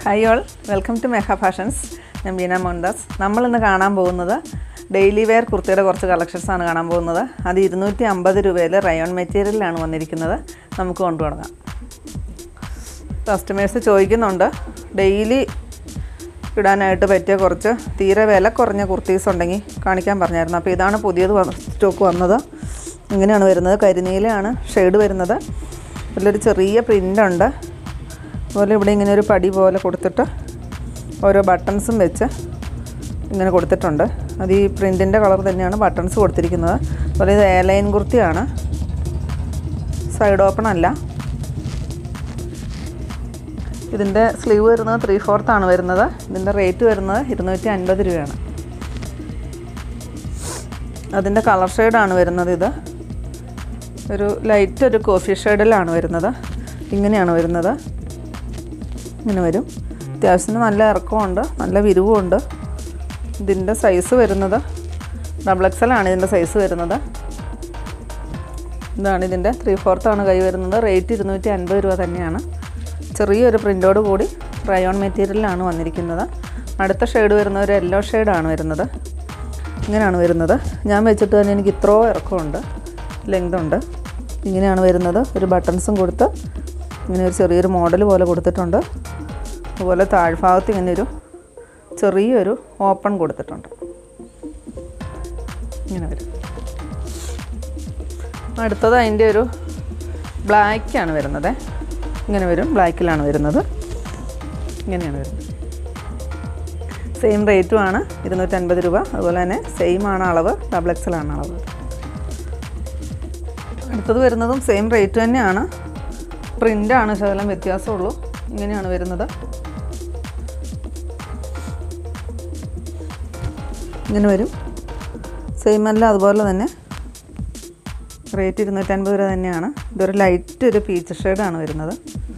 hi all welcome to Meha fashions ഞാൻ ബീന മോഹൻദാസ് നമ്മളിന്ന് കാണാൻ പോകുന്നത് ഡെയിലി വെയർ കുർത്തിയുടെ കുറച്ച് കളക്ഷൻസ് ആണ് കാണാൻ പോകുന്നത് അത് ഇരുന്നൂറ്റി അമ്പത് രൂപയിൽ റയോൺ മെറ്റീരിയലിലാണ് വന്നിരിക്കുന്നത് നമുക്ക് കൊണ്ടു തുടങ്ങാം കസ്റ്റമേഴ്സ് ചോദിക്കുന്നുണ്ട് ഡെയിലി ഇടാനായിട്ട് പറ്റിയ കുറച്ച് തീരെ വില കുറഞ്ഞ കുർത്തീസ് ഉണ്ടെങ്കിൽ കാണിക്കാൻ പറഞ്ഞായിരുന്നു അപ്പോൾ ഇതാണ് പുതിയത് സ്റ്റോക്ക് വന്നത് ഇങ്ങനെയാണ് വരുന്നത് കരിനീലയാണ് ഷെയ്ഡ് വരുന്നത് അതിലൊരു ചെറിയ പ്രിൻ്റ് ഉണ്ട് അതുപോലെ ഇവിടെ ഇങ്ങനെ ഒരു പടി പോലെ കൊടുത്തിട്ട് ഓരോ ബട്ടൺസും വെച്ച് ഇങ്ങനെ കൊടുത്തിട്ടുണ്ട് അത് ഈ പ്രിൻറ്റിൻ്റെ കളർ തന്നെയാണ് ബട്ടൺസ് കൊടുത്തിരിക്കുന്നത് അതുപോലെ ഇത് എ ലൈൻ കുർത്തിയാണ് സൈഡ് ഓപ്പൺ അല്ല ഇതിൻ്റെ സ്ലീവ് വരുന്നത് ത്രീ ഫോർത്ത് ആണ് വരുന്നത് ഇതിൻ്റെ റേറ്റ് വരുന്നത് ഇരുന്നൂറ്റി അൻപത് രൂപയാണ് അതിൻ്റെ കളർ ഷെയ്ഡാണ് വരുന്നത് ഇത് ഒരു ലൈറ്റ് ഒരു കോഫി ഷെയ്ഡിലാണ് വരുന്നത് ഇങ്ങനെയാണ് വരുന്നത് ഇങ്ങനെ വരും അത്യാവശ്യത്തിന് നല്ല ഇറക്കമുണ്ട് നല്ല വിരിവുമുണ്ട് ഇതിൻ്റെ സൈസ് വരുന്നത് ഡബിൾ എക്സലാണ് ഇതിൻ്റെ സൈസ് വരുന്നത് ഇതാണ് ഇതിൻ്റെ ത്രീ ഫോർത്താണ് കൈ വരുന്നത് റേറ്റ് ഇരുന്നൂറ്റി അൻപത് രൂപ തന്നെയാണ് ചെറിയൊരു പ്രിൻ്റോട് കൂടി റയോൺ മെറ്റീരിയലാണ് വന്നിരിക്കുന്നത് അടുത്ത ഷെയ്ഡ് വരുന്നത് ഒരു യെല്ലോ ഷെയ്ഡാണ് വരുന്നത് ഇങ്ങനെയാണ് വരുന്നത് ഞാൻ വെച്ചിട്ട് തന്നെ എനിക്ക് ഇത്രയോ ഇറക്കമുണ്ട് ലെങ്ത് ഉണ്ട് ഇങ്ങനെയാണ് വരുന്നത് ഒരു ബട്ടൺസും കൊടുത്ത് ഇങ്ങനെ ഒരു ചെറിയൊരു മോഡൽ പോലെ കൊടുത്തിട്ടുണ്ട് അതുപോലെ താഴ്ഭാഗത്ത് ഇങ്ങനെ ഒരു ചെറിയൊരു ഓപ്പൺ കൊടുത്തിട്ടുണ്ട് ഇങ്ങനെ വരും അടുത്തത് അതിൻ്റെ ഒരു ബ്ലാക്കാണ് വരുന്നത് ഇങ്ങനെ വരും ബ്ലാക്കിലാണ് വരുന്നത് ഇങ്ങനെയാണ് വരുന്നത് സെയിം റേറ്റുമാണ് ഇരുന്നൂറ്റൻപത് രൂപ അതുപോലെ തന്നെ സെയിം ആണ് അളവ് ഡബിൾ എക്സലാണ് അളവ് അടുത്തത് വരുന്നതും സെയിം റേറ്റ് തന്നെയാണ് പ്രിൻ്റാണ് ശകലം വ്യത്യാസമുള്ളൂ ഇങ്ങനെയാണ് വരുന്നത് ഇങ്ങനെ വരും സെയിം അല്ല അതുപോലെ തന്നെ റേറ്റ് ഇരുന്നൂറ്റൻപത് രൂപ തന്നെയാണ് ഇതൊരു ലൈറ്റ് ഒരു പീച്ച് ഷെയ്ഡാണ് വരുന്നത്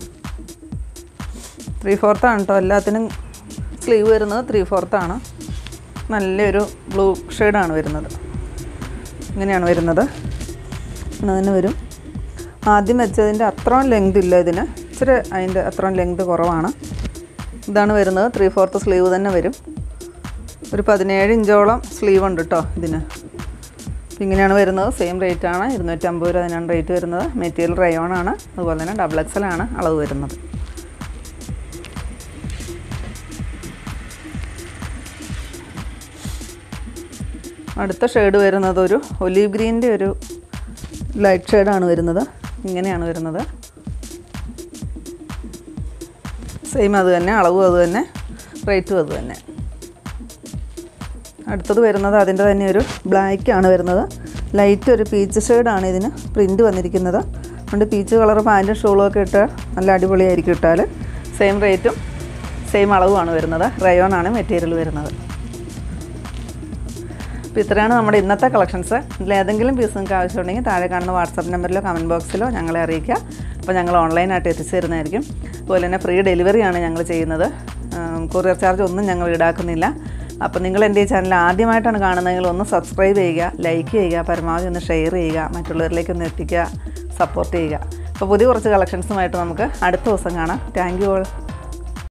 ത്രീ ഫോർത്താണ് കേട്ടോ എല്ലാത്തിനും സ്ലീവ് വരുന്നത് ത്രീ ഫോർത്താണ് നല്ലൊരു ബ്ലൂ ഷെയ്ഡാണ് വരുന്നത് ഇങ്ങനെയാണ് വരുന്നത് ഇങ്ങനെ തന്നെ വരും ആദ്യം വെച്ചതിൻ്റെ അത്രയും ലെങ്ത് ഇല്ല ഇതിന് ഇച്ചിരി അതിൻ്റെ അത്രയും ലെങ്ത് കുറവാണ് ഇതാണ് വരുന്നത് ത്രീ ഫോർത്ത് സ്ലീവ് തന്നെ വരും ഒരു പതിനേഴ് ഇഞ്ചോളം സ്ലീവ് ഉണ്ട് കേട്ടോ ഇതിന് ഇങ്ങനെയാണ് വരുന്നത് സെയിം റേറ്റ് ആണ് ഇരുന്നൂറ്റമ്പത് രൂപ തന്നെയാണ് റേറ്റ് വരുന്നത് മെറ്റീരിയൽ റയോൺ ആണ് അതുപോലെ തന്നെ ഡബിൾ എക്സൽ ആണ് അളവ് വരുന്നത് അടുത്ത ഷെയ്ഡ് വരുന്നത് ഒരു ഒലീവ് ഗ്രീൻ്റെ ഒരു ലൈറ്റ് ഷെയ്ഡാണ് വരുന്നത് ഇങ്ങനെയാണ് വരുന്നത് സെയിം അത് തന്നെ അളവും അത് തന്നെ റേറ്റും അത് തന്നെ അടുത്തത് വരുന്നത് അതിൻ്റെ തന്നെ ഒരു ബ്ലാക്ക് ആണ് വരുന്നത് ലൈറ്റ് ഒരു പീച്ച് ഷെയ്ഡാണ് ഇതിന് പ്രിൻറ്റ് വന്നിരിക്കുന്നത് അതുകൊണ്ട് പീച്ച് കളർ പാൻറ്റും ഷൂളും ഒക്കെ ഇട്ട് നല്ല അടിപൊളിയായിരിക്കും ഇട്ടാൽ സെയിം റേറ്റും സെയിം അളവുമാണ് വരുന്നത് റയോൺ ആണ് മെറ്റീരിയൽ വരുന്നത് അപ്പോൾ ഇത്രയാണ് നമ്മുടെ ഇന്നത്തെ കളക്ഷൻസ് ഇതിൽ ഏതെങ്കിലും പീസ് നിങ്ങൾക്ക് ആവശ്യമുണ്ടെങ്കിൽ താഴെ കാണുന്ന വാട്സാപ്പ് നമ്പറിലോ കമൻറ്റ് ബോക്സിലോ ഞങ്ങളെ അറിയിക്കുക അപ്പോൾ ഞങ്ങൾ ഓൺലൈനായിട്ട് എത്തിച്ചു തരുന്നതായിരിക്കും അതുപോലെ തന്നെ ഫ്രീ ഡെലിവറിയാണ് ഞങ്ങൾ ചെയ്യുന്നത് കൊറിയർ ചാർജ് ഒന്നും ഞങ്ങൾ ഈടാക്കുന്നില്ല അപ്പോൾ നിങ്ങൾ എൻ്റെ ഈ ചാനൽ ആദ്യമായിട്ടാണ് കാണുന്നതെങ്കിൽ ഒന്ന് സബ്സ്ക്രൈബ് ചെയ്യുക ലൈക്ക് ചെയ്യുക പരമാവധി ഒന്ന് ഷെയർ ചെയ്യുക മറ്റുള്ളവരിലേക്ക് ഒന്ന് എത്തിക്കുക സപ്പോർട്ട് ചെയ്യുക അപ്പോൾ പുതിയ കുറച്ച് കളക്ഷൻസുമായിട്ട് നമുക്ക് അടുത്ത ദിവസം കാണാം താങ്ക് യു ഓൾ